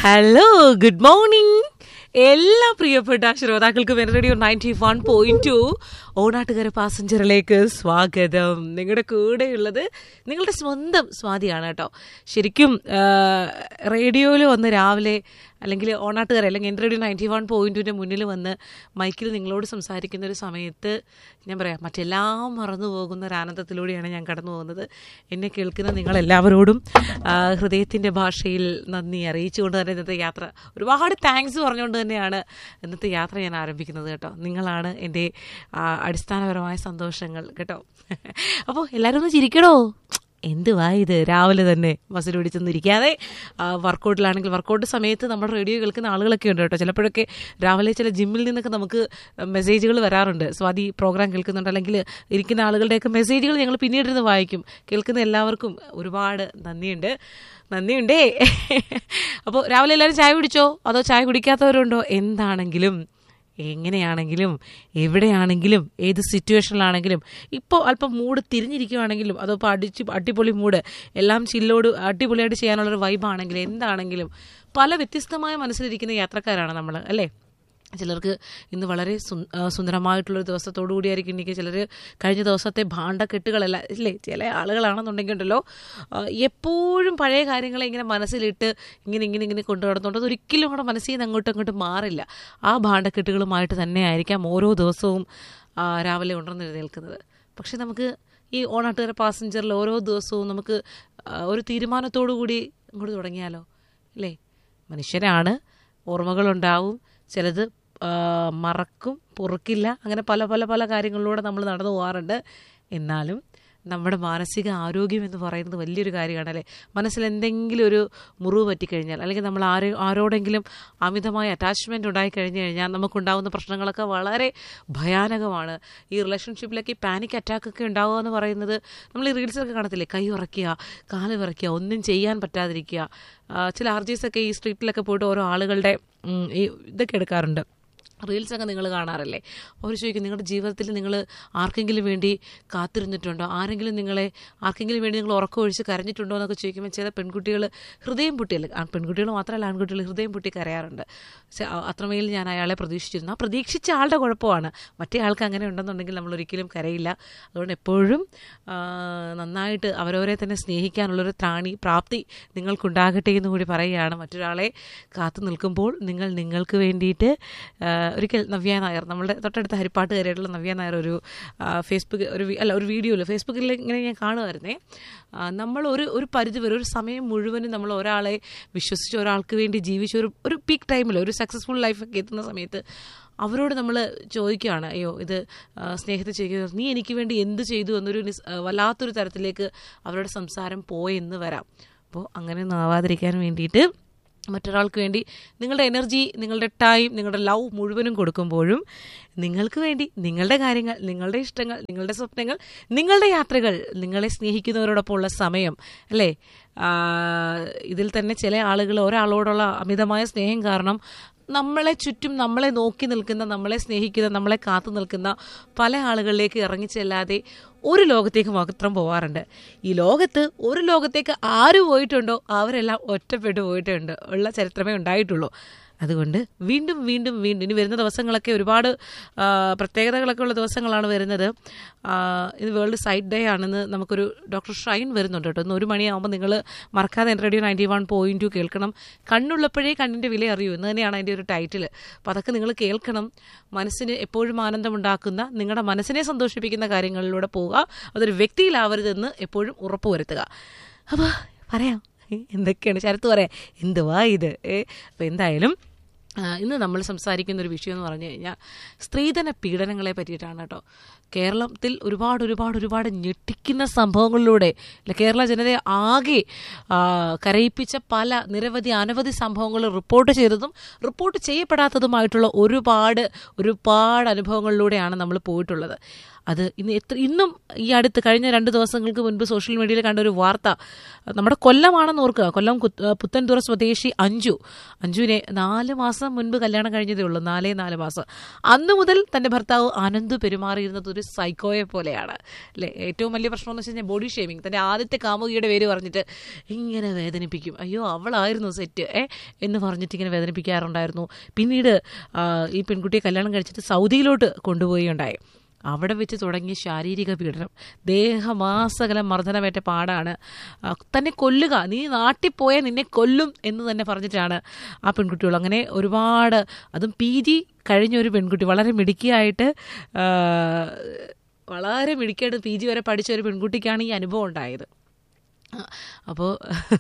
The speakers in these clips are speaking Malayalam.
ഹലോ ഗുഡ് മോർണിംഗ് എല്ലാ പ്രിയപ്പെട്ട ശ്രോതാക്കൾക്കും എൻ radio ninety one point two Onattukara പാസഞ്ചറിലേക്ക് സ്വാഗതം നിങ്ങളുടെ കൂടെയുള്ളത് നിങ്ങളുടെ സ്വന്തം സ്വാതിയാണ് കേട്ടോ ശരിക്കും റേഡിയോയിൽ വന്ന് രാവിലെ അല്ലെങ്കിൽ ഓണാട്ടുകര അല്ലെങ്കിൽ എൻ റേഡിയോ നയൻറ്റി വൺ പോയിന്റിൻ്റെ മുന്നിൽ വന്ന് മൈക്കിൽ നിങ്ങളോട് സംസാരിക്കുന്ന ഒരു സമയത്ത് ഞാൻ പറയാം മറ്റെല്ലാം മറന്നു പോകുന്ന ഒരു ആനന്ദത്തിലൂടെയാണ് ഞാൻ കടന്നു പോകുന്നത് എന്നെ കേൾക്കുന്ന നിങ്ങളെല്ലാവരോടും ഹൃദയത്തിൻ്റെ ഭാഷയിൽ നന്ദി അറിയിച്ചുകൊണ്ട് തന്നെ ഇന്നത്തെ യാത്ര ഒരുപാട് താങ്ക്സ് പറഞ്ഞുകൊണ്ട് തന്നെയാണ് ഇന്നത്തെ യാത്ര ഞാൻ ആരംഭിക്കുന്നത് കേട്ടോ നിങ്ങളാണ് എൻ്റെ ആ, അടിസ്ഥാനപരമായ സന്തോഷങ്ങൾ കേട്ടോ അപ്പോൾ എല്ലാവരും ഒന്ന് ചിരിക്കണോ എന്തുവാ ഇത് രാവിലെ തന്നെ ബസ്സിൽ പിടിച്ചൊന്നും ഇരിക്കാതെ വർക്കൗട്ടിലാണെങ്കിൽ വർക്കൗട്ട് സമയത്ത് നമ്മുടെ റേഡിയോ കേൾക്കുന്ന ആളുകളൊക്കെ ഉണ്ട് കേട്ടോ ചിലപ്പോഴൊക്കെ രാവിലെ ചില ജിമ്മിൽ നിന്നൊക്കെ നമുക്ക് മെസ്സേജുകൾ വരാറുണ്ട് സ്വാതി പ്രോഗ്രാം കേൾക്കുന്നുണ്ട് അല്ലെങ്കിൽ ഇരിക്കുന്ന ആളുകളുടെയൊക്കെ മെസ്സേജുകൾ ഞങ്ങൾ പിന്നീട് ഇരുന്ന് വായിക്കും കേൾക്കുന്ന എല്ലാവർക്കും ഒരുപാട് നന്ദിയുണ്ട് നന്ദിയുണ്ടേ അപ്പോൾ രാവിലെ എല്ലാവരും ചായ കുടിച്ചോ അതോ ചായ കുടിക്കാത്തവരുണ്ടോ എന്താണെങ്കിലും എങ്ങനെയാണെങ്കിലും എവിടെയാണെങ്കിലും ഏത് സിറ്റുവേഷനിലാണെങ്കിലും ഇപ്പോൾ അല്പം മൂഡ് തിരിഞ്ഞിരിക്കുവാണെങ്കിലും അതോ ഇപ്പോൾ അടിച്ച് അടിപൊളി മൂഡ് എല്ലാം ചില്ലോട് അടിപൊളിയായിട്ട് ചെയ്യാനുള്ളൊരു വൈബാണെങ്കിലും എന്താണെങ്കിലും പല വ്യത്യസ്തമായ മനസ്സിലിരിക്കുന്ന യാത്രക്കാരാണ് നമ്മൾ അല്ലേ ചിലർക്ക് ഇന്ന് വളരെ സുന്ദ- ആ, സുന്ദരമായിട്ടുള്ളൊരു ദിവസത്തോടു കൂടിയായിരിക്കും ഇன்றைக்கി ചിലർ കഴിഞ്ഞ ദിവസത്തെ ഭാണ്ഡക്കെട്ടുകളല്ല ഇല്ലേ ചില ആളുകളാണെന്നുണ്ടെങ്കിൽ ഉണ്ടല്ലോ ആ, എപ്പോഴും പഴയ കാര്യങ്ങളെ ഇങ്ങനെ മനസ്സിലിട്ട് ഇങ്ങനെ ഇങ്ങനെ ഇങ്ങനെ കൊണ്ടു നടന്നുകൊണ്ട് അത് ഒരിക്കലും കൂടെ മനസ്സിൽ നിന്ന് അങ്ങോട്ടും അങ്ങോട്ടും മാറില്ല ആ ഭാണ്ഡക്കെട്ടുകളുമായിട്ട് തന്നെ ആയിരിക്കാം ഓരോ ദിവസവും ആ, രാവിലെ ഉണർന്നെഴുന്നേൽക്കുന്നത് പക്ഷെ നമുക്ക് ഈ ഓണാട്ടുകാര പാസഞ്ചറിൽ ഓരോ ദിവസവും നമുക്ക് ആ, ഒരു തീരുമാനത്തോടു കൂടി അങ്ങോട്ട് തുടങ്ങിയാലോ അല്ലേ മനുഷ്യരാണ് ഓർമ്മകളുണ്ടാവും ചിലത് ആ, മറക്കും പൊറുക്കില്ല അങ്ങനെ പല പല പല കാര്യങ്ങളിലൂടെ നമ്മൾ നടന്നു പോകാറുണ്ട് എന്നാലും നമ്മുടെ മാനസിക ആരോഗ്യം എന്ന് പറയുന്നത് വലിയൊരു കാര്യമാണ് അല്ലേ മനസ്സിൽ എന്തെങ്കിലും ഒരു മുറിവ് പറ്റിക്കഴിഞ്ഞാൽ അല്ലെങ്കിൽ നമ്മൾ ആരോ ആരോടെങ്കിലും അമിതമായ അറ്റാച്ച്മെൻറ്റ് ഉണ്ടായി കഴിഞ്ഞു കഴിഞ്ഞാൽ നമുക്കുണ്ടാകുന്ന പ്രശ്നങ്ങളൊക്കെ വളരെ ഭയാനകമാണ് ഈ റിലേഷൻഷിപ്പിലൊക്കെ ഈ പാനിക് അറ്റാക്ക് ഒക്കെ ഉണ്ടാവുക എന്ന് പറയുന്നത് നമ്മൾ ഈ റീൽസൊക്കെ കാണത്തില്ലേ കൈ ഉറക്കുക കാല് വിറയ്ക്കുക ഒന്നും ചെയ്യാൻ പറ്റാതിരിക്കുക ആ, ചില ആർജീസൊക്കെ ഈ സ്ട്രീറ്റിലൊക്കെ പോയിട്ട് ഓരോ ആളുകളുടെ ഉം, ഈ ഇതൊക്കെ എടുക്കാറുണ്ട് റീൽസൊക്കെ നിങ്ങൾ കാണാറില്ലേ അവർ ചോദിക്കും നിങ്ങളുടെ ജീവിതത്തിൽ നിങ്ങൾ ആർക്കെങ്കിലും വേണ്ടി കാത്തിരുന്നിട്ടുണ്ടോ ആരെങ്കിലും നിങ്ങളെ ആർക്കെങ്കിലും വേണ്ടി നിങ്ങൾ ഉറക്കം ഒഴിച്ച് കരഞ്ഞിട്ടുണ്ടോ എന്നൊക്കെ ചോദിക്കുമ്പോൾ ചില പെൺകുട്ടികൾ ഹൃദയം പൊട്ടിയല്ല ആ പെൺകുട്ടികൾ മാത്രമല്ല ആൺകുട്ടികൾ ഹൃദയം പൊട്ടി കരയാറുണ്ട് പക്ഷെ അ- അത്രമേൽ ഞാൻ അയാളെ പ്രതീക്ഷിച്ചിരുന്നു ആ പ്രതീക്ഷിച്ച ആളുടെ കുഴപ്പമാണ് മറ്റേ ആൾക്ക് അങ്ങനെ ഉണ്ടെന്നുണ്ടെങ്കിൽ നമ്മൾ ഒരിക്കലും കരയില്ല അതുകൊണ്ട് എപ്പോഴും ആ, നന്നായിട്ട് അവരവരെ തന്നെ സ്നേഹിക്കാനുള്ളൊരു ത്രാണി പ്രാപ്തി നിങ്ങൾക്കുണ്ടാകട്ടെ എന്ന് കൂടി പറയുകയാണ് മറ്റൊരാളെ കാത്തു നിൽക്കുമ്പോൾ നിങ്ങൾ നിങ്ങൾക്ക് വേണ്ടിയിട്ട് ആ, ഒരിക്കൽ നവ്യ നായർ നമ്മളുടെ തൊട്ടടുത്ത ഹരിപ്പാട്ടുകാരായിട്ടുള്ള നവ്യ നായർ ഒരു ആ, ഫേസ്ബുക്ക് ഒരു വി- അല്ല ഒരു വീഡിയോയിൽ ഫേസ്ബുക്കിൽ ഇങ്ങനെ ഞാൻ കാണുമായിരുന്നേ ആ, നമ്മൾ ഒരു ഒരു പരിധി വരെ ഒരു സമയം മുഴുവനും നമ്മൾ ഒരാളെ വിശ്വസിച്ച് ഒരാൾക്ക് വേണ്ടി ജീവിച്ച ഒരു ഒരു പീക്ക് ടൈമിൽ ഒരു സക്സസ്ഫുൾ ലൈഫൊക്കെ എത്തുന്ന സമയത്ത് അവരോട് നമ്മൾ ചോദിക്കുകയാണ് അയ്യോ ഇത് ആ, സ്നേഹത്തെ ചെയ്യുക നീ എനിക്ക് വേണ്ടി എന്ത് ചെയ്തു എന്നൊരു നിസ്- ആ, വല്ലാത്തൊരു തരത്തിലേക്ക് അവരുടെ സംസാരം പോയെന്ന് വരാം അപ്പോൾ അങ്ങനെ ഒന്നും ആവാതിരിക്കാൻ വേണ്ടിയിട്ട് മറ്റൊരാൾക്ക് വേണ്ടി നിങ്ങളുടെ എനർജി നിങ്ങളുടെ ടൈം നിങ്ങളുടെ ലവ് മുഴുവനും കൊടുക്കുമ്പോഴും നിങ്ങൾക്ക് വേണ്ടി നിങ്ങളുടെ കാര്യങ്ങൾ നിങ്ങളുടെ ഇഷ്ടങ്ങൾ നിങ്ങളുടെ സ്വപ്നങ്ങൾ നിങ്ങളുടെ യാത്രകൾ നിങ്ങളെ സ്നേഹിക്കുന്നവരോടൊപ്പം ഉള്ള സമയം അല്ലേ ആ, ഇതിൽ തന്നെ ചില ആളുകൾ ഒരാളോടുള്ള അമിതമായ സ്നേഹം കാരണം നമ്മളെ ചുറ്റും നമ്മളെ നോക്കി നിൽക്കുന്ന നമ്മളെ സ്നേഹിക്കുന്ന നമ്മളെ കാത്തു നിൽക്കുന്ന പല ആളുകളിലേക്ക് ഇറങ്ങിച്ചെല്ലാതെ ഒരു ലോകത്തേക്ക് മാത്രം പോവാറുണ്ട് ഈ ലോകത്ത് ഒരു ലോകത്തേക്ക് ആര് പോയിട്ടുണ്ടോ അവരെല്ലാം ഒറ്റപ്പെട്ടു പോയിട്ടുണ്ട് ഉള്ള ചരിത്രമേ ഉണ്ടായിട്ടുള്ളൂ അതുകൊണ്ട് വീണ്ടും വീണ്ടും വീണ്ടും ഇനി വരുന്ന ദിവസങ്ങളൊക്കെ ഒരുപാട് ആ, പ്രത്യേകതകളൊക്കെ ഉള്ള ദിവസങ്ങളാണ് വരുന്നത് ആ, ഇത് വേൾഡ് സൈറ്റ് ഡേ ആണെന്ന് നമുക്കൊരു ഡോക്ടർ ഷൈൻ വരുന്നുണ്ട് കേട്ടോ ഇന്ന് ഒരു മണിയാകുമ്പോൾ നിങ്ങൾ മറക്കാതെ എൻ്റെ radio ninety one point two കേൾക്കണം കണ്ണുള്ളപ്പോഴേ കണ്ണിൻ്റെ വില അറിയൂ എന്ന് തന്നെയാണ് അതിൻ്റെ ഒരു ടൈറ്റിൽ അപ്പോൾ അതൊക്കെ നിങ്ങൾ കേൾക്കണം മനസ്സിന് എപ്പോഴും ആനന്ദമുണ്ടാക്കുന്ന നിങ്ങളുടെ മനസ്സിനെ സന്തോഷിപ്പിക്കുന്ന കാര്യങ്ങളിലൂടെ പോവുക അതൊരു വ്യക്തിയിലാവരുതെന്ന് എപ്പോഴും ഉറപ്പുവരുത്തുക അപ്പോൾ പറയാം ഏ, എന്തൊക്കെയാണ് ശരത്ത് പറയാം എന്തുവാ ഇത് ഏ അപ്പോൾ എന്തായാലും ആ, ഇന്ന് നമ്മൾ സംസാരിക്കുന്ന ഒരു വിഷയം എന്ന് പറഞ്ഞു കഴിഞ്ഞാൽ സ്ത്രീധന പീഡനങ്ങളെ പറ്റിയിട്ടാണ് കേട്ടോ കേരളത്തിൽ ഒരുപാട് ഒരുപാട് ഒരുപാട് ഞെട്ടിക്കുന്ന സംഭവങ്ങളിലൂടെ അല്ല, കേരള ജനതയെ ആകെ ആ, കരയിപ്പിച്ച പല നിരവധി അനവധി സംഭവങ്ങൾ റിപ്പോർട്ട് ചെയ്തതും റിപ്പോർട്ട് ചെയ്യപ്പെടാത്തതുമായിട്ടുള്ള ഒരുപാട് ഒരുപാട് അനുഭവങ്ങളിലൂടെയാണ് നമ്മൾ പോയിട്ടുള്ളത് അത് ഇന്ന് എത്ര ഇന്നും ഈ അടുത്ത് കഴിഞ്ഞ രണ്ട് ദിവസങ്ങൾക്ക് മുൻപ് സോഷ്യൽ മീഡിയയിൽ കണ്ട ഒരു വാർത്ത നമ്മുടെ കൊല്ലമാണെന്ന് ഓർക്കുക കൊല്ലം കുത്ത്- പുത്തൻതുറ സ്വദേശി അഞ്ജു അഞ്ജുവിനെ നാല് മാസം മുൻപ് കല്യാണം കഴിഞ്ഞതേ ഉള്ളൂ നാലേ നാല് മാസം അന്ന് മുതൽ തന്റെ ഭർത്താവ് ആനന്ദ് പെരുമാറിയിരുന്നത് ഒരു സൈക്കോയെ പോലെയാണ് അല്ലേ ഏറ്റവും വലിയ പ്രശ്നം എന്ന് വെച്ച് കഴിഞ്ഞാൽ ബോഡി ഷേമിങ് തന്റെ ആദ്യത്തെ കാമുകിയുടെ പേര് പറഞ്ഞിട്ട് ഇങ്ങനെ വേദനിപ്പിക്കും അയ്യോ അവളായിരുന്നു സെറ്റ് ഏ എന്ന് പറഞ്ഞിട്ട് ഇങ്ങനെ വേദനിപ്പിക്കാറുണ്ടായിരുന്നു പിന്നീട് ആ, ഈ പെൺകുട്ടിയെ കല്യാണം കഴിച്ചിട്ട് സൗദിയിലോട്ട് കൊണ്ടുപോയി ഉണ്ടായി അവിടെ വെച്ച് തുടങ്ങിയ ശാരീരിക പീഡനം ദേഹമാസകലം മർദ്ദനമേറ്റ പാടാണ് ആ, തന്നെ കൊല്ലുക നീ നാട്ടിൽ പോയാൽ നിന്നെ കൊല്ലും എന്ന് തന്നെ പറഞ്ഞിട്ടാണ് ആ പെൺകുട്ടികൾ അങ്ങനെ ഒരുപാട് അതും പി ജി കഴിഞ്ഞ ഒരു പെൺകുട്ടി വളരെ മിടുക്കിയായിട്ട് ആ, വളരെ മിടുക്കിയായിട്ട് പി ജി വരെ പഠിച്ച ഒരു പെൺകുട്ടിക്കാണ് ഈ അനുഭവം ഉണ്ടായത് അപ്പോൾ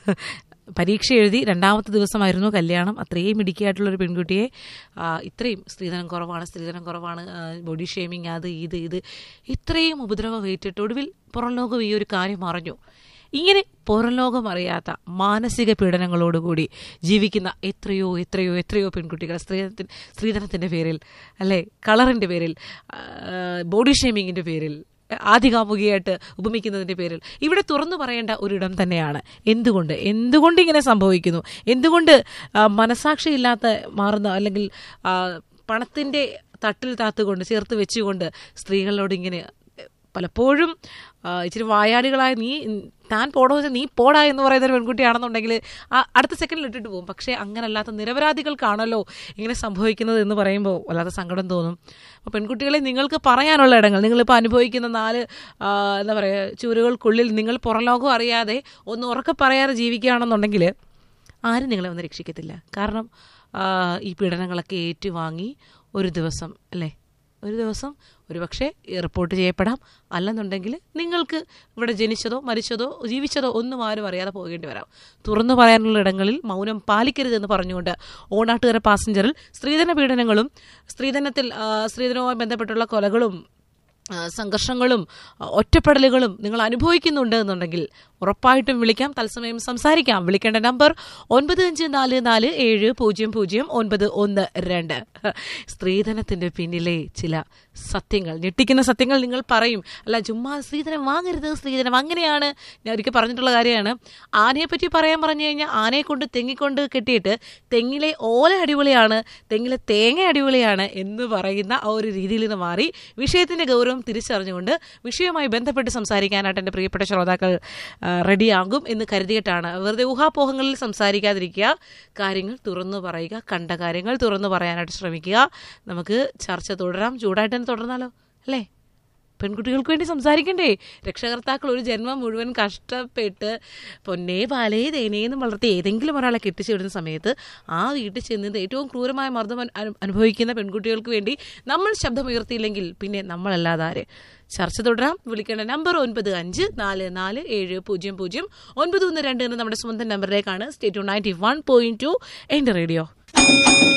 പരീക്ഷ എഴുതി രണ്ടാമത്തെ ദിവസമായിരുന്നു കല്യാണം അത്രയും മിടുക്കിയായിട്ടുള്ള ഒരു പെൺകുട്ടിയെ ആ, ഇത്രയും സ്ത്രീധനം കുറവാണ് സ്ത്രീധനം കുറവാണ് ആ, ബോഡി ഷേമിങ് അത് ഇത് ഇത് ഇത്രയും ഉപദ്രവം ഏറ്റിട്ട് ഒടുവിൽ പുറം ലോകം ഈ ഒരു കാര്യം അറിഞ്ഞു ഇങ്ങനെ പുറം ലോകം അറിയാത്ത മാനസിക പീഡനങ്ങളോടുകൂടി ജീവിക്കുന്ന എത്രയോ എത്രയോ എത്രയോ പെൺകുട്ടികൾ സ്ത്രീധനത്തിന് സ്ത്രീധനത്തിൻ്റെ പേരിൽ അല്ലെ കളറിൻ്റെ പേരിൽ ആ, ബോഡി ഷേമിങ്ങിൻ്റെ പേരിൽ ആധികാമുകിയായിട്ട് ഉപമിക്കുന്നതിന്റെ പേരിൽ ഇവിടെ തുറന്നു പറയേണ്ട ഒരിടം തന്നെയാണ് എന്തുകൊണ്ട് എന്തുകൊണ്ട് ഇങ്ങനെ സംഭവിക്കുന്നു എന്തുകൊണ്ട് ആ, മനസാക്ഷിയില്ലാത്ത മാറുന്ന അല്ലെങ്കിൽ ആ, പണത്തിന്റെ തട്ടിൽ താത്തുകൊണ്ട് ചേർത്ത് വെച്ചുകൊണ്ട് സ്ത്രീകളോട് ഇങ്ങനെ പലപ്പോഴും ആ, ഇച്ചിരി വായാടികളായ നീ താൻ പോടോ വെച്ചാൽ നീ പോടാ എന്ന് പറയുന്ന ഒരു പെൺകുട്ടിയാണെന്നുണ്ടെങ്കിൽ ആ അടുത്ത സെക്കൻഡിൽ ഇട്ടിട്ട് പോകും പക്ഷേ അങ്ങനല്ലാത്ത നിരപരാധികൾക്കാണല്ലോ ഇങ്ങനെ സംഭവിക്കുന്നത് എന്ന് പറയുമ്പോൾ വല്ലാത്ത സങ്കടം തോന്നും അപ്പോൾ പെൺകുട്ടികളെ നിങ്ങൾക്ക് പറയാനുള്ള ഇടങ്ങൾ നിങ്ങളിപ്പോൾ അനുഭവിക്കുന്ന നാല് ആ, എന്താ പറയുക ചുവരുകൾക്കുള്ളിൽ നിങ്ങൾ പുറം ലോകം അറിയാതെ ഒന്ന് ഉറക്കെ പറയാതെ ജീവിക്കുകയാണെന്നുണ്ടെങ്കിൽ ആരും നിങ്ങളെ ഒന്ന് രക്ഷിക്കത്തില്ല കാരണം ആ, ഈ പീഡനങ്ങളൊക്കെ ഏറ്റുവാങ്ങി ഒരു ദിവസം അല്ലേ ഒരു ദിവസം ഒരുപക്ഷെ റിപ്പോർട്ട് ചെയ്യപ്പെടാം അല്ലെന്നുണ്ടെങ്കിൽ നിങ്ങൾക്ക് ഇവിടെ ജനിച്ചതോ മരിച്ചതോ ജീവിച്ചതോ ഒന്നും ആരും അറിയാതെ പോകേണ്ടി വരാം തുറന്നു പറയാനുള്ള ഇടങ്ങളിൽ മൗനം പാലിക്കരുതെന്ന് പറഞ്ഞുകൊണ്ട് ഓണാട്ടുകര പാസഞ്ചറിൽ സ്ത്രീധന പീഡനങ്ങളും സ്ത്രീധനത്തിൽ ആ, സ്ത്രീധനവുമായി ബന്ധപ്പെട്ടുള്ള കൊലകളും ആ, സംഘർഷങ്ങളും ആ, ഒറ്റപ്പെടലുകളും നിങ്ങൾ അനുഭവിക്കുന്നുണ്ട് എന്നുണ്ടെങ്കിൽ ഉറപ്പായിട്ടും വിളിക്കാം തത്സമയം സംസാരിക്കാം വിളിക്കേണ്ട നമ്പർ ഒൻപത് അഞ്ച് നാല് നാല് ഏഴ് പൂജ്യം പൂജ്യം ഒൻപത് ഒന്ന് രണ്ട് സ്ത്രീധനത്തിന്റെ പിന്നിലെ ചില സത്യങ്ങൾ ഞെട്ടിക്കുന്ന സത്യങ്ങൾ നിങ്ങൾ പറയും അല്ല ചുമ്മാ സ്ത്രീധനം വാങ്ങരുത് സ്ത്രീധനം അങ്ങനെയാണ് ഞാൻ ഒരിക്കൽ പറഞ്ഞിട്ടുള്ള കാര്യമാണ് ആനയെ പറ്റി പറയാൻ പറഞ്ഞു കഴിഞ്ഞാൽ ആനയെ കൊണ്ട് തെങ്ങിക്കൊണ്ട് കെട്ടിയിട്ട് തെങ്ങിലെ ഓല അടിപൊളിയാണ് തെങ്ങിലെ തേങ്ങ അടിപൊളിയാണ് എന്ന് പറയുന്ന ആ ഒരു രീതിയിൽ നിന്ന് മാറി വിഷയത്തിന്റെ ഗൗരവം തിരിച്ചറിഞ്ഞുകൊണ്ട് വിഷയവുമായി ബന്ധപ്പെട്ട് സംസാരിക്കാനായിട്ട് എൻ്റെ പ്രിയപ്പെട്ട ശ്രോതാക്കൾ ആ, റെഡിയാകും എന്ന് കരുതിയിട്ടാണ് വെറുതെ ഊഹാപോഹങ്ങളിൽ സംസാരിക്കാതിരിക്കുക കാര്യങ്ങൾ തുറന്നു പറയുക കണ്ട കാര്യങ്ങൾ തുറന്നു പറയാനായിട്ട് ശ്രമിക്കുക നമുക്ക് ചർച്ച തുടരാം ചൂടായിട്ട് തന്നെ തുടർന്നാലോ അല്ലേ പെൺകുട്ടികൾക്ക് വേണ്ടി സംസാരിക്കണ്ടേ രക്ഷകർത്താക്കൾ ഒരു ജന്മം മുഴുവൻ കഷ്ടപ്പെട്ട് പൊന്നേ പാലേ തേനേന്നും വളർത്തി ഏതെങ്കിലും ഒരാളെ കെട്ടിച്ചു വിടുന്ന സമയത്ത് ആ വീട്ടിൽ ചെന്നിട്ട് ഏറ്റവും ക്രൂരമായ മർദ്ദം അനു- അനു- അനുഭവിക്കുന്ന പെൺകുട്ടികൾക്ക് വേണ്ടി നമ്മൾ ശബ്ദമുയർത്തിയില്ലെങ്കിൽ പിന്നെ നമ്മളല്ലാതെ ആര് ചർച്ച തുടരാം വിളിക്കേണ്ട നമ്പർ ഒൻപത് അഞ്ച് നാല് നാല് ഏഴ് പൂജ്യം പൂജ്യം ഒൻപത് ഒന്ന് രണ്ട് എന്ന നമ്മുടെ സ്വന്തം നമ്പറിലേക്കാണ് state ninety one point two എൻ്റെ റേഡിയോ